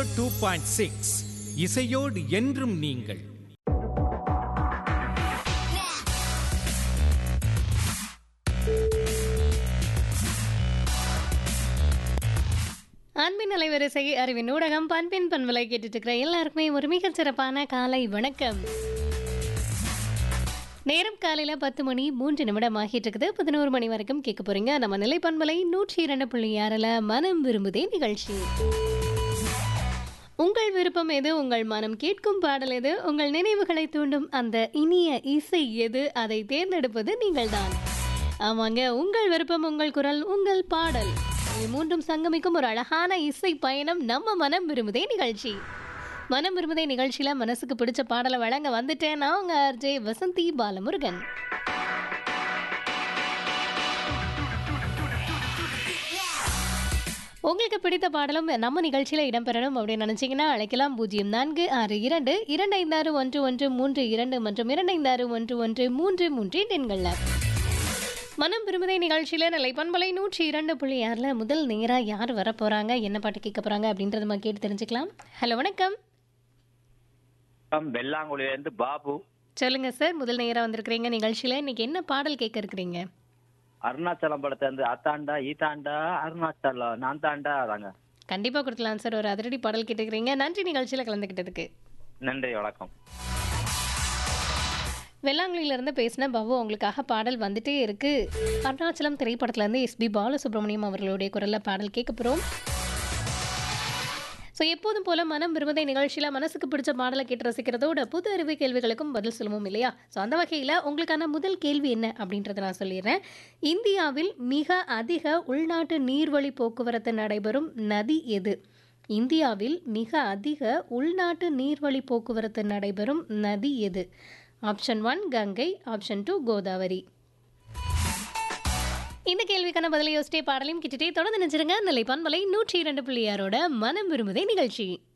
two point six இசையோடு என்றும் நீங்கள் அன்பின் அலைவரிசை அறிவின் ஊடகம் பண்பின் பண்பலை கேட்டுட்டு இருக்கிற எல்லாருக்குமே ஒரு மிகச் சிறப்பான காலை வணக்கம் நேரம் காலையில பத்து மணி மூன்று நிமிடம் ஆகிட்டு இருக்குது பதினோரு மணி வரைக்கும் கேட்க போறீங்க நம்ம நிலை பண்பலை நூற்றி இரண்டு புள்ளி ஆறுல மனம் விரும்புதே நிகழ்ச்சி உங்கள் விருப்பம் எது உங்கள் மனம் கேட்கும் பாடல் எது உங்கள் நினைவுகளை தூண்டும் அந்த இனிய இசை எது அதை தேர்ந்தெடுப்பது நீங்கள்தான் ஆமாங்க உங்கள் விருப்பம் உங்கள் குரல் உங்கள் பாடல் இவை மூன்றும் சங்கமிக்கும் ஒரு அழகான இசை பயணம் நம்ம மனம் விரும்புதே நிகழ்ச்சி மனம் விரும்புதே நிகழ்ச்சியில மனசுக்கு பிடிச்ச பாடலை வழங்க வந்துட்டேன் நான் உங்க ஆர்ஜே வசந்தி பாலமுருகன் உங்களுக்கு பிடித்த பாடலும் நம்ம நிகழ்ச்சியில் இடம்பெறணும் அப்படின்னு நினச்சிங்கன்னா அழைக்கலாம் பூஜ்ஜியம் நான்கு ஆறு இரண்டு இரண்டு ஐந்தாறு ஒன்று ஒன்று மூன்று இரண்டு மற்றும் இரண்டு ஐந்தாறு ஒன்று ஒன்று மூன்று மூன்று எண்களில் மனம் விரும்புதை நிகழ்ச்சியில் நிலை பண்பலை நூற்றி இரண்டு புள்ளி ஆறில் முதல் நேராக யார் வர போகிறாங்க என்ன பாட்டு கேட்க போகிறாங்க அப்படின்றத நம்ம கேட்டு தெரிஞ்சுக்கலாம் ஹலோ வணக்கம் வெள்ளாங்குழில இருந்து பாபு சொல்லுங்கள் சார் முதல் நேராக வந்திருக்கிறீங்க நிகழ்ச்சியில் இன்னைக்கு என்ன பாடல் கேட்க இருக்கிறீங்க அருணாச்சலம் படத்தை இருந்து அத்தாண்டா ஈத்தாண்டா அருணாச்சலம் நான் தாண்டா அதாங்க கண்டிப்பாக கொடுக்கலாம் சார் ஒரு அதிரடி பாடல் கேட்டுக்கிறீங்க நன்றி நிகழ்ச்சியில் கலந்துக்கிட்டதுக்கு நன்றி வணக்கம் வெள்ளாங்குழியிலேருந்து பேசின பாபு உங்களுக்காக பாடல் வந்துட்டே இருக்கு அருணாச்சலம் திரைப்படத்துலேருந்து எஸ்பி பாலசுப்ரமணியம் அவர்களுடைய குரலில் பாடல் கேட்க போகிறோம் ஸோ எப்போதும் போல மனம் விரும்பதை நிகழ்ச்சியில் மனசுக்கு பிடிச்ச பாடலை கேட்டு ரசிக்கிறதோட புது அறிவு கேள்விகளுக்கும் பதில் சொல்லுவோம் இல்லையா ஸோ அந்த வகையில் உங்களுக்கான முதல் கேள்வி என்ன அப்படின்றத நான் சொல்லிடுறேன் இந்தியாவில் மிக அதிக உள்நாட்டு நீர்வழி போக்குவரத்து நடைபெறும் நதி எது இந்தியாவில் மிக அதிக உள்நாட்டு நீர்வழி போக்குவரத்து நடைபெறும் நதி எது option one Ganga option two Godavari இந்த கேள்விக்கான பதிலை யோசிச்சே பாடலையும் கிட்டே தொடர்ந்து நினைச்சிருங்க நிலை பண்பலை நூற்றி இரண்டு புள்ளி ஆறோட மனம் விரும்புதே நிகழ்ச்சி